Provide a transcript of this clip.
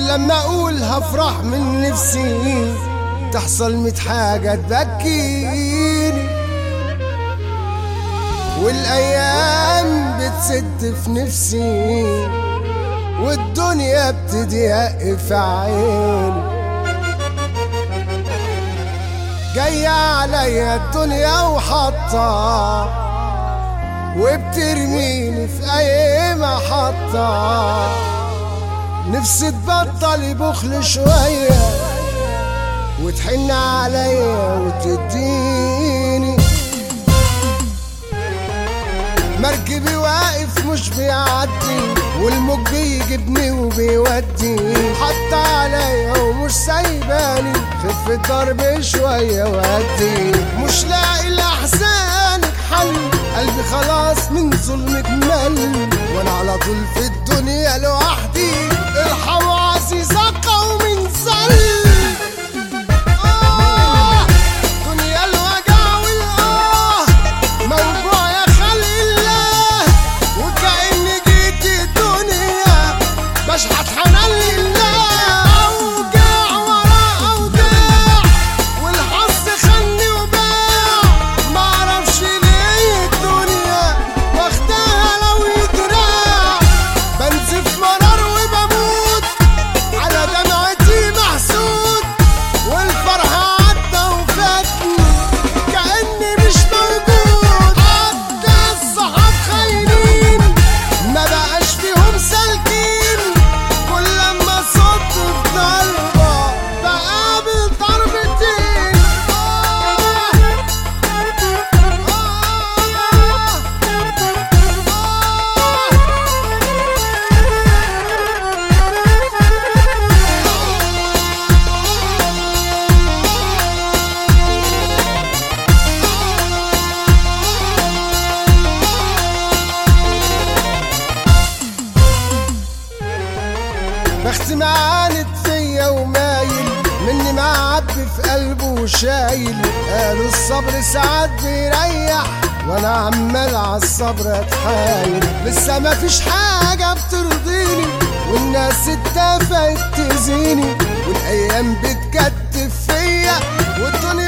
لما اقول هفرح من نفسي تحصل ميت حاجة تبكيني والايام بتسد في نفسي والدنيا بتضيق في عيني جاية عليا الدنيا وحطة وبترميني في اي محطة نفسي تبطل بخل شوية وتحن عليا وتديني مركبي واقف مش بيعدي والموج بيجيبني وبيودي حتى عليا ومش سايباني خف الضرب شوية وهدي مش لاقي لأحزانك حل قلبي خلاص من ظلمك مل وانا على طول في الدنيا لوحدي ارحموا عزيزة قوم زل آه دنيا الوجع والآه موجوع يا خلق الله وكأني جيت الدنيا بشحت حنان لله أوجاع ورا أوجاع والحظ خلني وباع معرفش ليه الدنيا واخداها لو يدراع بنزف مرار وبموت على دمعتي محسود والفرح عدى وفاتني كأني مش موجود عدى الصحاب خاينين ما بقاش فيهم سالكين كل لما صد في ضربة بقابل ضربتين بختي معاند فيا ومايل مني معبي في قلبه وشايل قالوا الصبر ساعات بيريح وانا عمال عالصبر اتحايل لسه مفيش حاجة بترضيني والناس اتفقت تزيني والايام بتكتف فيا والدنيا